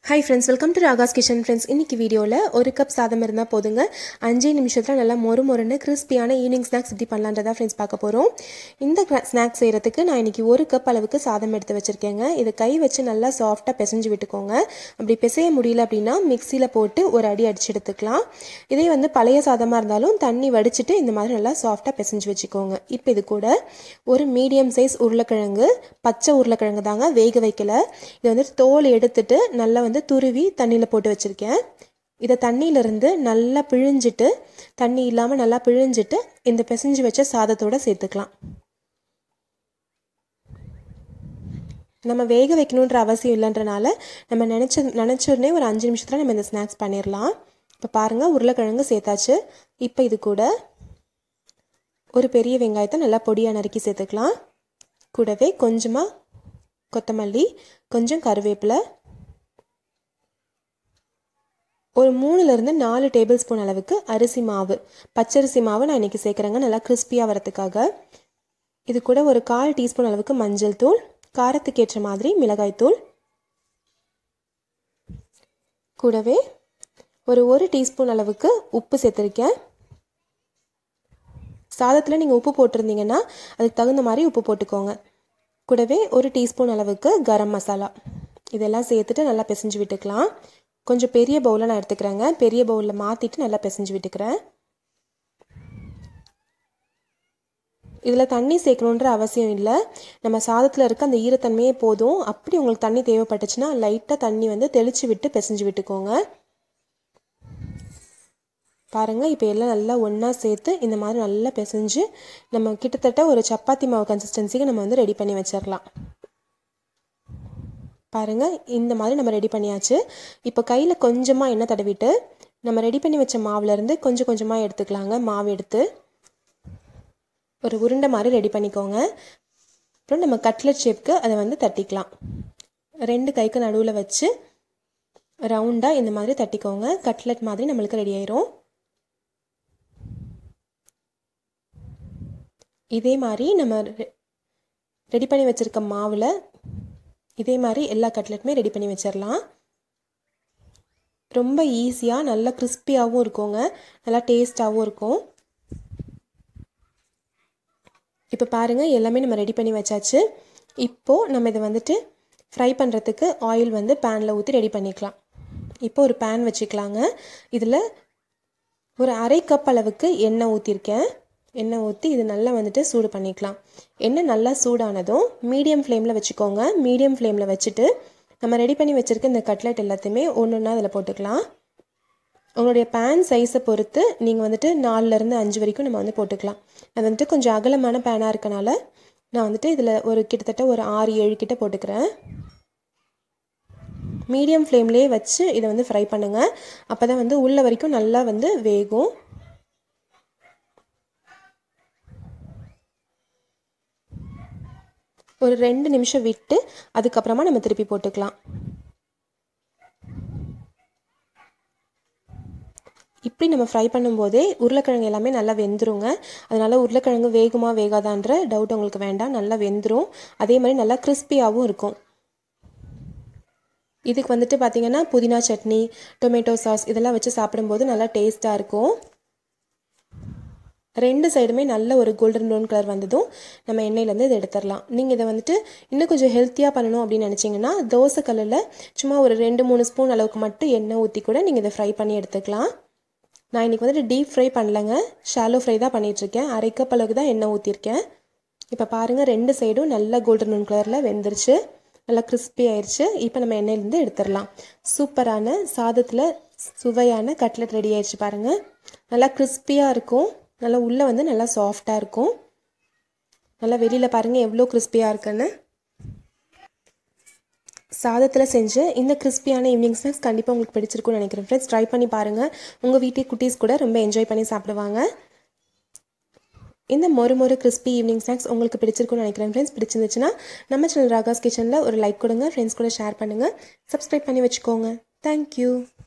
hi friends welcome to Raga's kitchen friends இன்னைக்கு வீடியோவில் ஒரு கப் சாதம் இருந்தால் போதுங்க அஞ்சே நிமிஷத்தில் நல்லா மொறு மொறுன்னு கிறிஸ்பியான ஈவினிங் ஸ்நாக்ஸ் எப்படி பண்ணலான்றதா ஃப்ரெண்ட்ஸ் பார்க்க போகிறோம் இந்த ஸ்நாக்ஸ் செய்கிறதுக்கு நான் இன்னைக்கு ஒரு கப் அளவுக்கு சாதம் எடுத்து வச்சுருக்கேங்க இதை கை வச்சு நல்லா சாஃப்டாக பிசைஞ்சு விட்டுக்கோங்க அப்படி பிசைய முடியல அப்படின்னா மிக்சியில் போட்டு ஒரு அடி அடிச்சு எடுத்துக்கலாம் இதே வந்து பழைய சாதமாக இருந்தாலும் தண்ணி வடிச்சிட்டு இந்த மாதிரி நல்லா சாஃப்டாக பிசைஞ்சு வச்சுக்கோங்க இப்போ இது கூட ஒரு மீடியம் சைஸ் உருளைக்கிழங்கு பச்சை உருளைக்கிழங்கு தாங்க வேக வைக்கல இதை வந்து தோல் எடுத்துட்டு நல்லா வந்து துருவி தண்ணியில் போட்டு வச்சுருக்கேன் இதை தண்ணியிலிருந்து நல்லா பிழிஞ்சிட்டு தண்ணி இல்லாமல் நல்லா பிழிஞ்சிட்டு இந்த பிசைஞ்சு வச்ச சாதத்தோடு சேர்த்துக்கலாம் நம்ம வேக வைக்கணுன்ற அவசியம் இல்லைன்றனால நம்ம நினச்ச நினச்சோடனே ஒரு அஞ்சு நிமிஷத்தில் நம்ம இந்த ஸ்நாக்ஸ் பண்ணிடலாம் இப்போ பாருங்கள் உருளைக்கிழங்கு சேர்த்தாச்சு இப்போ இது கூட ஒரு பெரிய வெங்காயத்தை நல்லா பொடியாக நறுக்கி சேர்த்துக்கலாம் கூடவே கொஞ்சமாக கொத்தமல்லி கொஞ்சம் கருவேப்பிலை ஒரு மூணுலேருந்து நாலு டேபிள் ஸ்பூன் அளவுக்கு அரிசி மாவு பச்சரிசி மாவு நான் இன்றைக்கி சேர்க்குறேங்க நல்லா கிறிஸ்பியாக வரத்துக்காக இது கூட ஒரு கால் டீஸ்பூன் அளவுக்கு மஞ்சள் தூள் காரத்துக்கு ஏற்ற மாதிரி மிளகாய் தூள் கூடவே ஒரு ஒரு டீஸ்பூன் அளவுக்கு உப்பு சேர்த்துருக்கேன் சாதத்தில் நீங்கள் உப்பு போட்டிருந்தீங்கன்னா அதுக்கு தகுந்த மாதிரி உப்பு போட்டுக்கோங்க கூடவே ஒரு டீஸ்பூன் அளவுக்கு கரம் மசாலா இதெல்லாம் சேர்த்துட்டு நல்லா பிசைஞ்சு விட்டுக்கலாம் கொஞ்சம் பெரிய பவுலில் நான் எடுத்துக்கிறேங்க பெரிய பவுலில் மாற்றிட்டு நல்லா பிசைஞ்சு விட்டுக்கிறேன் இதில் தண்ணி சேர்க்கணுன்ற அவசியம் இல்லை நம்ம சாதத்தில் இருக்க அந்த ஈரத்தன்மையே போதும் அப்படி உங்களுக்கு தண்ணி தேவைப்பட்டுச்சுன்னா லைட்டாக தண்ணி வந்து தெளித்து விட்டு பிசைஞ்சு விட்டுக்கோங்க பாருங்கள் இப்போ எல்லாம் நல்லா ஒன்றா சேர்த்து இந்த மாதிரி நல்லா பிசைஞ்சு நம்ம கிட்டத்தட்ட ஒரு சப்பாத்தி மாவு கன்சிஸ்டன்சிக்கு நம்ம வந்து ரெடி பண்ணி வச்சிடலாம் பாருங்கள் இந்த மாதிரி நம்ம ரெடி பண்ணியாச்சு இப்போ கையில் கொஞ்சமாக எண்ணெய் தடவிட்டு நம்ம ரெடி பண்ணி வச்ச மாவுலேருந்து கொஞ்சம் கொஞ்சமாக எடுத்துக்கலாங்க மாவு எடுத்து ஒரு உருண்டை மாதிரி ரெடி பண்ணிக்கோங்க அப்புறம் நம்ம கட்லெட் ஷேப்க்கு அதை வந்து தட்டிக்கலாம் ரெண்டு கைக்கு நடுவில் வச்சு ரவுண்டாக இந்த மாதிரி தட்டிக்கோங்க கட்லெட் மாதிரி நம்மளுக்கு ரெடி ஆயிரும் இதே மாதிரி நம்ம ரெடி பண்ணி வச்சுருக்க மாவில் இதே மாதிரி எல்லா கட்லெட்டுமே ரெடி பண்ணி வச்சிடலாம் ரொம்ப ஈஸியாக நல்லா கிறிஸ்பியாகவும் இருக்குங்க நல்லா டேஸ்ட்டாகவும் இருக்கும் இப்போ பாருங்கள் எல்லாமே நம்ம ரெடி பண்ணி வச்சாச்சு இப்போது நம்ம இதை வந்துட்டு ஃப்ரை பண்ணுறதுக்கு ஆயில் வந்து பேனில் ஊற்றி ரெடி பண்ணிக்கலாம் இப்போ ஒரு பேன் வச்சுக்கலாங்க இதில் ஒரு அரை கப் அளவுக்கு எண்ணெய் ஊற்றிருக்கேன் எண்ணெய் ஊற்றி இது நல்லா வந்துட்டு சூடு பண்ணிக்கலாம் எண்ணெய் நல்லா சூடானதும் மீடியம் ஃப்ளேமில் வச்சுக்கோங்க மீடியம் ஃப்ளேமில் வச்சுட்டு நம்ம ரெடி பண்ணி வச்சுருக்க இந்த கட்லெட் எல்லாத்தையுமே ஒன்று ஒன்றா அதில் போட்டுக்கலாம் உங்களுடைய பேன் சைஸை பொறுத்து நீங்கள் வந்துட்டு நாலுலேருந்து அஞ்சு வரைக்கும் நம்ம வந்து போட்டுக்கலாம் அது வந்துட்டு கொஞ்சம் அகலமான பேனாக இருக்கனால நான் வந்துட்டு இதில் ஒரு கிட்டத்தட்ட ஒரு ஆறு ஏழு கிட்ட போட்டுக்கிறேன் மீடியம் ஃப்ளேம்லேயே வச்சு இதை வந்து ஃப்ரை பண்ணுங்கள் அப்போ தான் வந்து உள்ள வரைக்கும் நல்லா வந்து வேகும் ஒரு ரெண்டு நிமிஷம் விட்டு அதுக்கப்புறமா நம்ம திருப்பி போட்டுக்கலாம் இப்படி நம்ம ஃப்ரை பண்ணும்போதே உருளைக்கிழங்கு எல்லாமே நல்லா வெந்துருங்க அதனால் உருளைக்கிழங்கு வேகுமா வேகாதான்ற டவுட் உங்களுக்கு வேண்டாம் நல்லா வெந்துடும் அதே மாதிரி நல்லா கிறிஸ்பியாகவும் இருக்கும் இதுக்கு வந்துட்டு பார்த்திங்கன்னா புதினா சட்னி டொமேட்டோ சாஸ் இதெல்லாம் வச்சு சாப்பிடும்போது நல்லா டேஸ்ட்டாக இருக்கும் ரெண்டு சைடுமே நல்ல ஒரு கோல்டன் ப்ரௌன் கலர் வந்ததும் நம்ம எண்ணெயிலேருந்து இதை எடுத்துடலாம் நீங்கள் இதை வந்துட்டு இன்னும் கொஞ்சம் ஹெல்த்தியாக பண்ணணும் அப்படின்னு நினச்சிங்கன்னா தோசை கல்லில் சும்மா ஒரு ரெண்டு மூணு ஸ்பூன் அளவுக்கு மட்டும் எண்ணெய் ஊற்றி கூட நீங்கள் இதை ஃப்ரை பண்ணி எடுத்துக்கலாம் நான் இன்றைக்கி வந்துட்டு டீப் ஃப்ரை பண்ணலங்க ஷாலோ ஃப்ரை தான் பண்ணிகிட்ருக்கேன் அரை கப் அளவுக்கு தான் எண்ணெய் ஊற்றிருக்கேன் இப்போ பாருங்கள் ரெண்டு சைடும் நல்லா கோல்டன் ப்ரௌன் கலரில் வெந்துருச்சு நல்லா கிறிஸ்பி ஆயிடுச்சு இப்போ நம்ம எண்ணெயிலேருந்து எடுத்துடலாம் சூப்பரான சாதத்தில் சுவையான கட்லெட் ரெடி ஆயிடுச்சு பாருங்கள் நல்லா கிறிஸ்பியாக இருக்கும் நல்லா உள்ளே வந்து நல்லா சாஃப்டாக இருக்கும் நல்லா வெளியில் பாருங்கள் எவ்வளோ கிறிஸ்பியாக இருக்குன்னு சாதத்தில் செஞ்சு இந்த கிறிஸ்பியான ஈவினிங் ஸ்நாக்ஸ் கண்டிப்பாக உங்களுக்கு பிடிச்சிருக்கும்னு நினைக்கிறேன் ஃப்ரெண்ட்ஸ் ட்ரை பண்ணி பாருங்கள் உங்கள் வீட்டு குட்டீஸ் கூட ரொம்ப என்ஜாய் பண்ணி சாப்பிடுவாங்க இந்த மொறு மொறு கிறிஸ்பி ஈவினிங் ஸ்நாக்ஸ் உங்களுக்கு பிடிச்சிருக்கும்னு நினைக்கிறேன் ஃப்ரெண்ட்ஸ் பிடிச்சிருந்துச்சுன்னா நம்ம சேனல் ராகாஸ் கிச்சனில் ஒரு லைக் கொடுங்க ஃப்ரெண்ட்ஸ் கூட ஷேர் பண்ணுங்கள் சப்ஸ்கிரைப் பண்ணி வச்சுக்கோங்க தேங்க்யூ